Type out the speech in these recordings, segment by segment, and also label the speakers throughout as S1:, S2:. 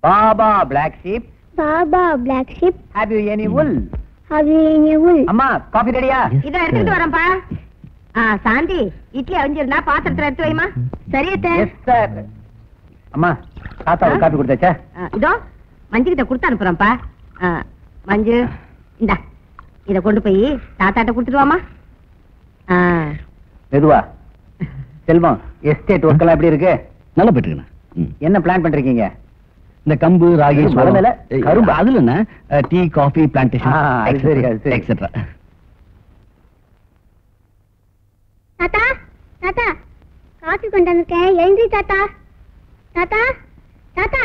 S1: Baba black sheep
S2: baa baa black sheep
S1: have you any wool
S2: அவியவுல்
S1: அம்மா coffee ரெடியா
S3: இதை எடுத்துட்டு வரேன்ப்பா ஆ சாந்தி இட்லி அவிஞ்சிருந்தா பாத்திரத்துல எடுத்து வைமா சரியத்த
S1: எஸ் சார் அம்மா தாத்தாவுக்கு காஃபி கொடுத்தாச்சா
S3: இதோ மஞ்சு கிட்ட கொடுத்து அனுப்புறேன்ப்பா ஆ, மஞ்சு இந்தா இத கொண்டு போய் தாத்தாட்ட கொடுத்துட்டு வாமா ஆ,
S1: மெதுவா செல்வம் எஸ்டேட் ஒர்க் எல்லாம் எப்படி இருக்கு
S4: நல்லா போயிட்டுருக்கேன் ம்.
S1: என்ன பிளான் பண்றீங்க
S4: இந்த கம்பு ராகி
S1: இது மலை மேல
S4: ஏய்,
S1: கரும்பு.
S4: அதுல என்ன டீ காஃபி பிளான்டேஷன்
S1: ஆ, அது சரி, அது சரி.
S4: எக்ஸெட்ரா
S2: தாத்தா தாத்தா காஃபி கொண்டு வந்திருக்கேன் எழுந்தி தாத்தா தாத்தா தாத்தா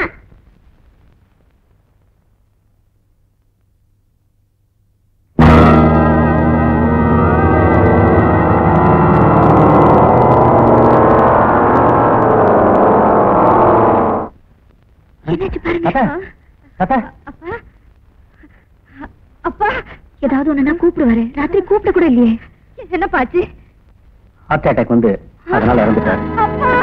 S2: என்னாச்சு பாருங்க
S1: தாத்தா தாத்தா
S2: அப்பா அப்பா ஏதாவது ஒண்ணுனா கூப்பிடுவாரு ராத்திரி கூப்பிட கூட இல்லையே என்னப்பா ஆச்சு
S1: ஹார்ட் அட்டாக் வந்து அதனால இறந்துட்டாரு
S2: அப்பா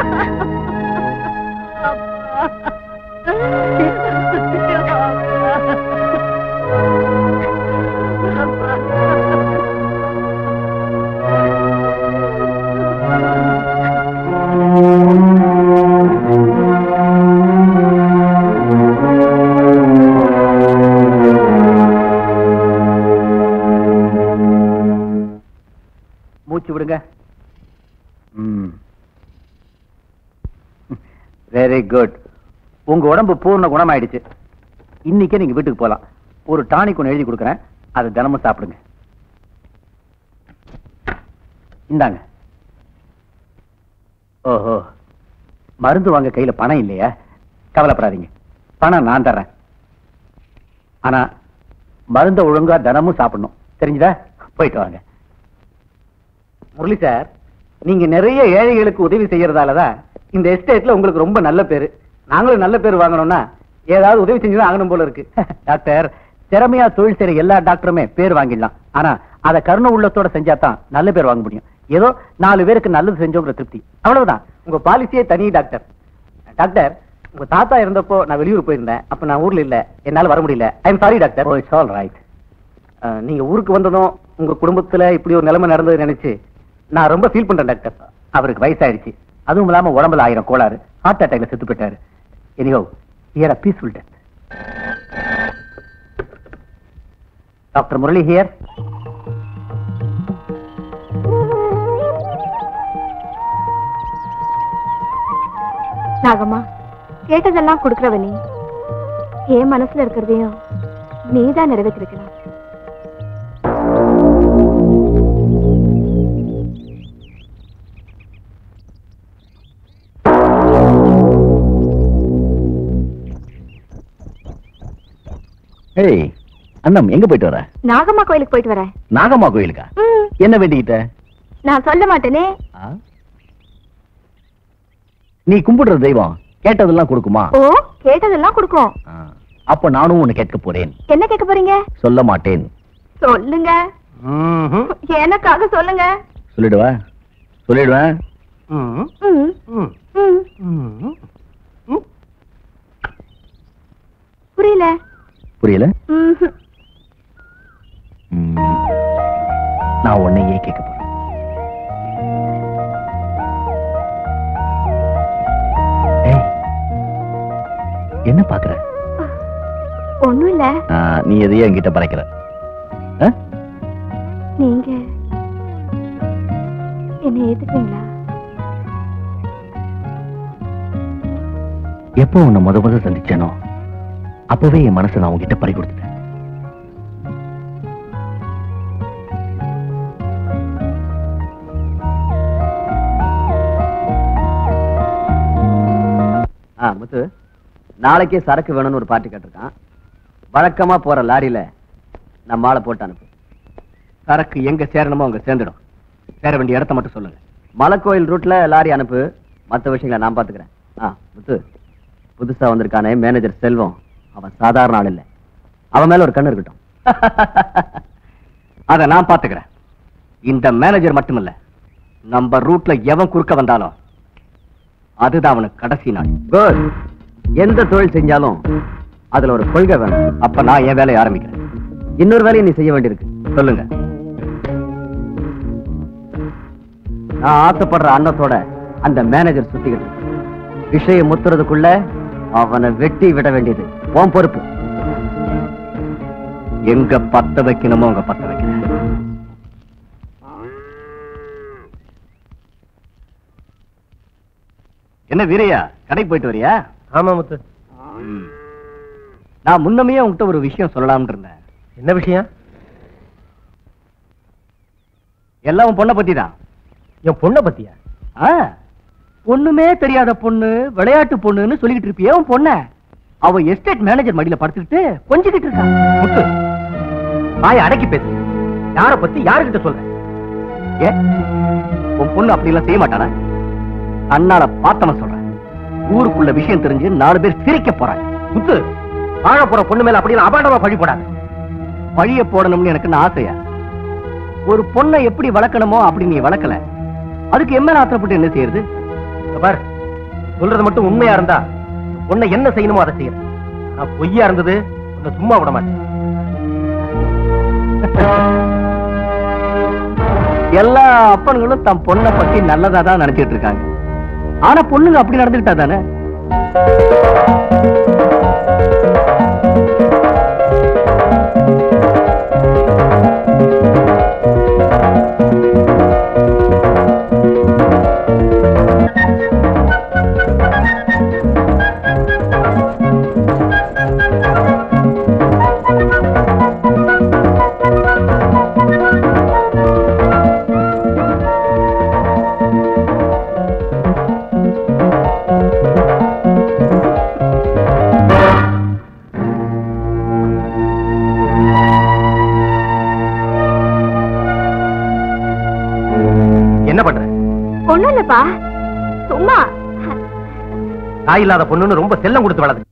S1: மூச்சு விடுங்க வெரி குட் உங்க உடம்பு பூர்ண குணமாயிடுச்சு இன்னைக்கே நீங்க வீட்டுக்கு போலாம் ஒரு டானிக் ஒன்று எழுதி கொடுக்குறேன் அதை தினமும் சாப்பிடுங்க இந்தாங்க ஓஹோ மருந்து வாங்க கையில பணம் இல்லையா கவலைப்படாதீங்க பணம் நான் தர்றேன் ஆனா மருந்த ஒழுங்கா தினமும் சாப்பிடணும் தெரிஞ்சுதா போயிட்டு வாங்க முரளி சார் நீங்க நிறைய ஏழைகளுக்கு உதவி செய்யறதால தான் இந்த எஸ்டேட்ல உங்களுக்கு ரொம்ப நல்ல பேரு நாங்களும் நல்ல பேர் வாங்கணும்னா ஏதாவது உதவி செஞ்சுதான் ஆகணும் போல இருக்கு டாக்டர் திறமையா தொழில் செய்யற எல்லா டாக்டருமே பேர் வாங்கிடலாம் ஆனா அத கருணை உள்ளத்தோட செஞ்சா தான் நல்ல பேர் வாங்க முடியும் ஏதோ நாலு பேருக்கு நல்லது செஞ்சோங்கிற திருப்தி அவ்வளவுதான் உங்க பாலிசியே தனி டாக்டர் டாக்டர் உங்க தாத்தா இருந்தப்போ நான் வெளியூர் போயிருந்தேன் அப்ப நான் ஊர்ல இல்ல என்னால வர முடியல I am sorry doctor oh it's all right நீங்க ஊருக்கு வந்ததும் உங்க குடும்பத்துல இப்படி ஒரு நிலைமை நடந்தது நினைச்சு நான் ரொம்ப ஃபீல் பண்றேன் டாக்டர் அவருக்கு வயசாயிடுச்சு அதுவும் இல்லாம உடம்புல ஆயிரம் கோளாறு ஹார்ட் அட்டாக்ல செத்து போயிட்டாரு anyhow here a peaceful death doctor Murali here
S2: Nagamma கேட்டதெல்லாம் கொடுக்கறவ நீ என் மனசுல இருக்கிறதையும் நீதான் நிறைவேற்றிருக்கலாம்
S4: ஏய் அண்ணம் எங்க போயிட்டு வர
S2: நாகம்மா கோயிலுக்கு போயிட்டு வரேன்
S4: நாகம்மா கோயிலுக்கா
S2: ம்,
S4: என்ன வேண்டிக்கிட்ட
S2: நான் சொல்ல மாட்டேனே
S4: ஆ? நீ கும்பிடுற தெய்வம் கேட்டதெல்லாம் கொடுக்குமா
S2: ஓ கேட்டதெல்லாம் கொடுக்கும்
S4: ஆ. அப்ப நானும் உன்னை கேட்க போறேன்
S2: என்ன கேட்க போறீங்க
S4: சொல்ல மாட்டேன்
S2: சொல்லுங்க எனக்காக சொல்லுங்க
S4: சொல்லிடுவா சொல்லிடுவேன்
S2: ம், ம். புரியல
S4: புரியல
S2: ம்ஹும்.
S4: ம். நான் உன்னையே கேட்க போறேன் ஏய், என்ன பாக்குற
S2: ஒண்ணும் இல்ல
S4: ஆ, நீ எதையோ என்கிட்ட பறைக்கிற ஆ?
S2: நீங்க என்ன ஏத்துக்குவீங்களா
S4: எப்போ உன்னை முத முத சந்திச்சேனோ அப்பவே என் மனசை நான் உன்கிட்ட பறி கொடுத்துட்டேன்
S5: ஆ முத்து நாளைக்கே சரக்கு வேணும்னு ஒரு பார்ட்டி கேட்டிருக்கான் வழக்கமா போற லாரியில நம்ம ஆளை போட்டு அனுப்பு சரக்கு எங்க சேரணுமோ அங்க சேர்ந்துடும் சேர வேண்டிய இடத்த மட்டும் சொல்லுங்க மலைக்கோயில் ரூட்ல லாரி அனுப்பு மற்ற விஷயங்களை நான் பாத்துக்கிறேன் ஆ முத்து புதுசா வந்திருக்கானே மேனேஜர் செல்வம் அவன் சாதாரண ஆள் இல்ல அவன் மேல ஒரு கண்ணு இருக்கட்டும் அத நான் பாத்துக்கிறேன் இந்த மேனேஜர் மட்டுமில்ல நம்ம ரூட்ல எவன் குறுக்க வந்தாலும் அதுதான் அவனுக்கு கடைசி நாள் குட் எந்த தொழில் செஞ்சாலும் அதுல ஒரு கொள்கை வேணும் அப்ப நான் என் வேலையை ஆரம்பிக்கிறேன் இன்னொரு வேலையை நீ செய்ய வேண்டியிருக்கு சொல்லுங்க நான் ஆசைப்படுற அன்னத்தோட அந்த மேனேஜர் சுத்திக்கிட்டு இருக்கு. விஷயம் முத்துறதுக்குள்ள அவனை வெட்டி விட வேண்டியது உன் பொறுப்பு எங்க பத்த வைக்கணுமோ அங்க பத்த வைக்கிறேன் என்ன வீரையா கடைக்கு போயிட்டு வரியா
S1: ஆமா முத்து
S5: ம். நான் முன்னமே உன்கிட்ட ஒரு விஷயம் சொல்லலாம்னு இருந்தேன்
S1: என்ன விஷயம்
S5: எல்லாம் உன் பொண்ணை பத்தி தான்
S1: என் பொண்ணை பத்தியா
S5: ஒண்ணுமே தெரியாத பொண்ணு விளையாட்டு பொண்ணுன்னு சொல்லிக்கிட்டு இருப்பியே உன் பொண்ண அவ எஸ்டேட் மேனேஜர் மடியில படுத்துக்கிட்டு கொஞ்சிக்கிட்டு இருக்கா
S1: முத்து வாய அடக்கி பேசு யார பத்தி யாருகிட்ட சொல்ற
S5: ஏ உன் பொண்ணு அப்படி எல்லாம் செய்ய மாட்டானா அண்ணால பார்த்தவன் சொல்றேன் ஊருக்குள்ள விஷயம் தெரிஞ்சு நாலு பேர் சிரிக்க போறாங்க
S1: முத்து வாழ போற பொண்ணு மேல அப்படியே அபாண்டமா பழி போடாது
S5: வழிய போடணும்னு எனக்கு ஆசையா ஒரு பொண்ணை எப்படி வளர்க்கணுமோ அப்படி நீ வளர்க்கல அதுக்கு என்ன ஆத்திரப்பட்டு என்ன செய்யறது
S1: இங்க பாரு சொல்றது மட்டும் உண்மையா இருந்தா பொண்ணை என்ன செய்யணுமோ அதை செய்யறேன் நான் பொய்யா இருந்தது உன்னை சும்மா விட மாட்டேன்
S5: எல்லா அப்பன்களும் தன் பொண்ணை பத்தி நல்லதா தான் நினைச்சிட்டு இருக்காங்க ஆனா பொண்ணுங்க அப்படி நடந்துக்கிட்டா தானே
S1: என்ன பண்ற
S2: ஒண்ணும் இல்லப்பா சும்மா
S1: தாய் இல்லாத பொண்ணுன்னு ரொம்ப செல்லம் கொடுத்து வளர்த்து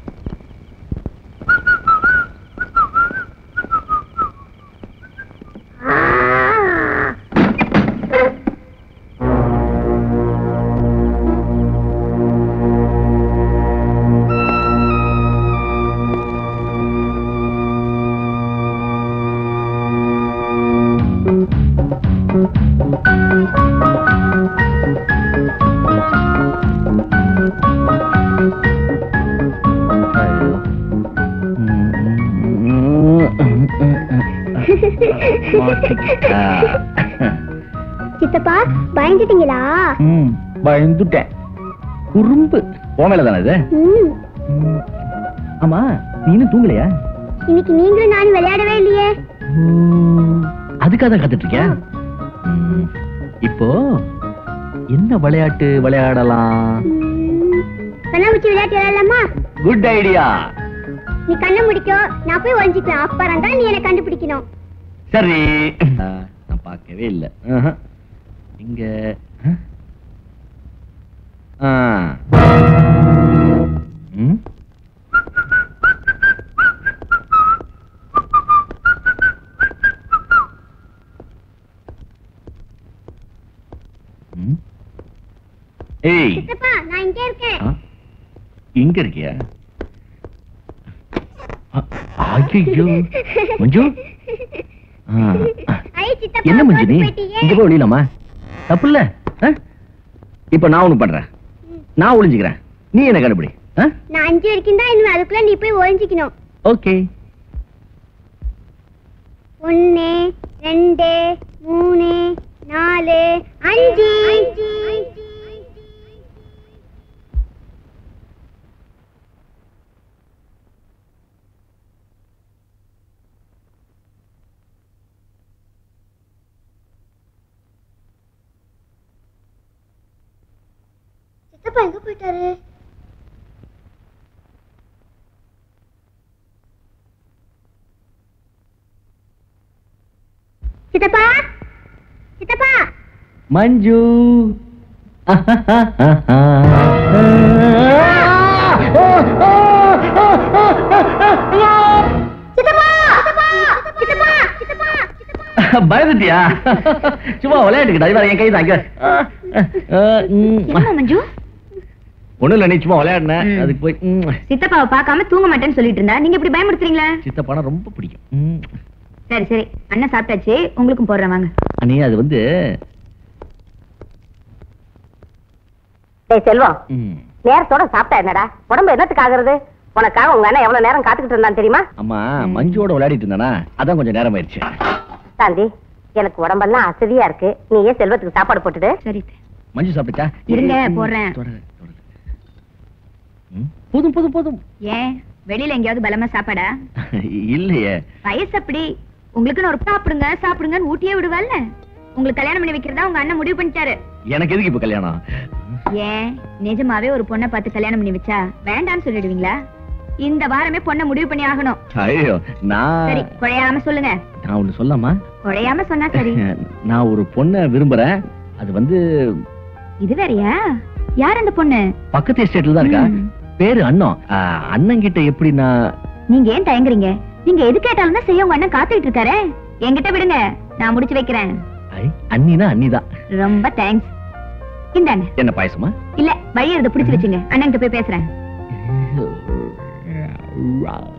S2: சித்தப்பா பயந்துட்டீங்களா
S4: ம், பயந்துட்டேன் குறும்பு போமேல தானே இது
S2: ம்,
S4: ம். ஆமா நீ இன்னும் தூங்கலையா
S2: இன்னைக்கு நீங்களும் நானும் விளையாடவே இல்லையே
S4: அதுக்காக தான் காத்துட்டு இருக்கியா ம், இப்போ என்ன விளையாட்டு விளையாடலாம்
S2: ம், கண்ணாமூச்சி விளையாட்டு விளையாடலாமா
S4: குட் ஐடியா
S2: நீ கண்ணை முடிக்கோ நான் போய் ஒழிஞ்சிக்கலாம் அப்புறம் தான் நீ என்ன கண்டுபிடிக்கணும்
S4: சரி ஆ, நான் பார்க்கவே இல்லை இங்க ஆ. ம்? ம்? ஏய்
S2: சித்தப்பா நான் இங்கே இருக்கேன்
S4: ஆ? இங்க இருக்கியா ஐயோ மஞ்சு ஆ.
S2: ஐ சித்தப்பா
S4: என்ன மஞ்சு நீ
S2: தோத்து போயிட்டியே.
S4: இங்க போய் ஒளியலாமா தப்பு இல்ல இப்ப நான் ஒண்ணு பண்றேன் நான் ஒளிஞ்சுக்கிறேன் நீ என்ன கண்டுபிடி
S2: நான் அஞ்சு வரைக்கும் தான் இன்னும் அதுக்குள்ள நீ போய் ஒழிஞ்சிக்கணும்
S4: ஓகே
S2: ஒன்னு ரெண்டு மூணு நாலு அஞ்சு சித்தப்பா எங்க போயிட்டாரு சித்தப்பா சித்தப்பா
S4: மஞ்சு
S2: சித்தப்பா சித்தப்பா சித்தப்பா சித்தப்பா
S4: பயந்துட்டியா சும்மா விளையாட்டுக்கிட்டா இவர என் கை தான் இங்க
S2: என்ன மஞ்சு
S4: ஒண்ணும் இல்ல நீ சும்மா விளையாடின
S3: ம்.
S4: அதுக்கு போய் ம்.
S3: சித்தப்பாவை பார்க்காம தூங்க மாட்டேன்னு சொல்லிட்டு இருந்தா நீங்க இப்படி பயமுறுத்துறீங்களா
S4: சித்தப்பானா ரொம்ப பிடிக்கும் ம்.
S3: சரி சரி அண்ணன் சாப்பிட்டாச்சு உங்களுக்கும் போடுறேன் வாங்க
S4: அண்ணி அது வந்து
S3: டேய் செல்வம்
S4: ம்.
S3: நேரத்தோட சாப்பிட்டா என்னடா உடம்பு என்னத்துக்கு ஆகுறது உனக்காக உங்க அண்ணன் எவ்வளவு நேரம் காத்துக்கிட்டு இருந்தான் தெரியுமா
S4: அம்மா மஞ்சுவோட விளையாடிட்டு இருந்தானா அதான் கொஞ்சம் நேரம் ஆயிடுச்சு
S3: சாந்தி எனக்கு உடம்பெல்லாம் அசதியா இருக்கு நீ ஏன் செல்வத்துக்கு சாப்பாடு போட்டுடு சரி
S4: மஞ்சு சாப்பிட்டா
S3: இருங்க, போடுறேன்.
S4: போதும் போதும் போதும்
S3: ஏன் வெளியில எங்கேயாவது பலமா சாப்பாடா
S4: இல்லையே
S3: வயசு அப்படி உங்களுக்குன்னு ஒரு சாப்பிடுங்க சாப்பிடுங்கன்னு ஊட்டியே விடுவாள்ல உங்களுக்கு கல்யாணம் பண்ணி வைக்கிறதா உங்க அண்ணன் முடிவு பண்ணிட்டாரு
S4: எனக்கு எதுக்கு இப்ப கல்யாணம்
S3: ஏன் நிஜமாவே ஒரு பொண்ணை பார்த்து கல்யாணம் பண்ணி வச்சா வேண்டாம்னு சொல்லிடுவீங்களா இந்த வாரமே பொண்ணை முடிவு பண்ணி ஆகணும்
S4: ஐயோ நான்
S3: சரி குழையாம சொல்லுங்க
S4: நான் ஒண்ணு சொல்லாமா
S3: குழையாம சொன்னா சரி
S4: நான் ஒரு பொண்ணை விரும்புறேன் அது வந்து
S3: இது வேறயா யார் அந்த பொண்ணு
S4: பக்கத்து எஸ்டேட்ல தான் இருக்கா
S3: ம்.
S4: பேரு அண்ணன் அண்ணன் கிட்ட எப்படி நான்
S3: நீங்க ஏன் தயங்குறீங்க நீங்க எது கேட்டாலும் தான் செய்ய உங்க அண்ணன் காத்துக்கிட்டு இருக்காரே என்கிட்ட விடுங்க நான் முடிச்சு வைக்கிறேன்
S4: ஐ, அண்ணினா அண்ணிதான்
S3: ரொம்ப தேங்க்ஸ் இந்தாங்க
S4: என்ன பாயசமா
S3: இல்ல வழி எடுத்து பிடிச்சு வச்சுங்க அண்ணன் போய் பேசுறேன்
S4: Wow.